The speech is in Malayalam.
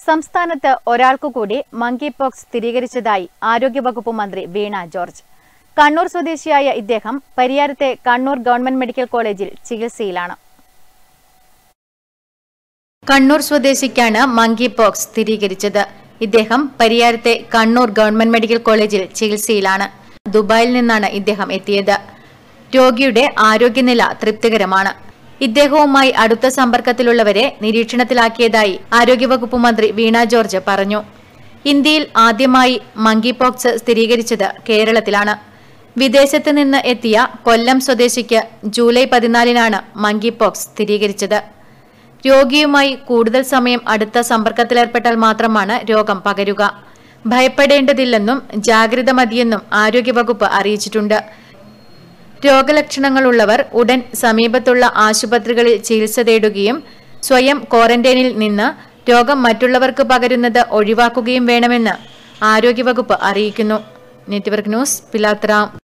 സംസ്ഥാനത്ത് ഒരാൾക്കു കൂടി മങ്കി പോക്സ് സ്ഥിരീകരിച്ചതായി ആരോഗ്യവകുപ്പ് മന്ത്രി വീണ ജോർജ് കണ്ണൂർ സ്വദേശിയായ ഇദ്ദേഹം പരിയാരത്തെ കണ്ണൂർ ഗവൺമെന്റ് മെഡിക്കൽ കോളേജിൽ ചികിത്സയിലാണ് കണ്ണൂർ സ്വദേശിക്കാണ് മങ്കി പോക്സ് സ്ഥിരീകരിച്ചത് ഇദ്ദേഹം പരിയാരത്തെ കണ്ണൂർ ഗവൺമെന്റ് മെഡിക്കൽ കോളേജിൽ ചികിത്സയിലാണ് ദുബായിൽ നിന്നാണ് ഇദ്ദേഹം എത്തിയത് രോഗിയുടെ ആരോഗ്യനില തൃപ്തികരമാണ് ഇദ്ദേഹവുമായി അടുത്ത സമ്പർക്കത്തിലുള്ളവരെ നിരീക്ഷണത്തിലാക്കിയതായി ആരോഗ്യവകുപ്പ് മന്ത്രി വീണ ജോർജ് പറഞ്ഞു ഇന്ത്യയിൽ ആദ്യമായി മങ്കി പോക്സ് സ്ഥിരീകരിച്ചത് കേരളത്തിലാണ് വിദേശത്ത് നിന്ന് എത്തിയ കൊല്ലം സ്വദേശിക്ക് ജൂലൈ പതിനാലിനാണ് മങ്കി പോക്സ് സ്ഥിരീകരിച്ചത് രോഗിയുമായി കൂടുതൽ സമയം അടുത്ത സമ്പർക്കത്തിലേർപ്പെട്ടാൽ മാത്രമാണ് രോഗം പകരുക ഭയപ്പെടേണ്ടതില്ലെന്നും ജാഗ്രത മതിയെന്നും ആരോഗ്യവകുപ്പ് അറിയിച്ചിട്ടുണ്ട് രോഗലക്ഷണങ്ങളുള്ളവർ ഉടൻ സമീപത്തുള്ള ആശുപത്രികളിൽ ചികിത്സ തേടുകയും സ്വയം ക്വാറന്റൈനിൽ നിന്ന് രോഗം മറ്റുള്ളവർക്ക് പകരുന്നത് ഒഴിവാക്കുകയും വേണമെന്ന് ആരോഗ്യവകുപ്പ് അറിയിക്കുന്നു നെറ്റ്വർക്ക് ന്യൂസ് പിലാത്ര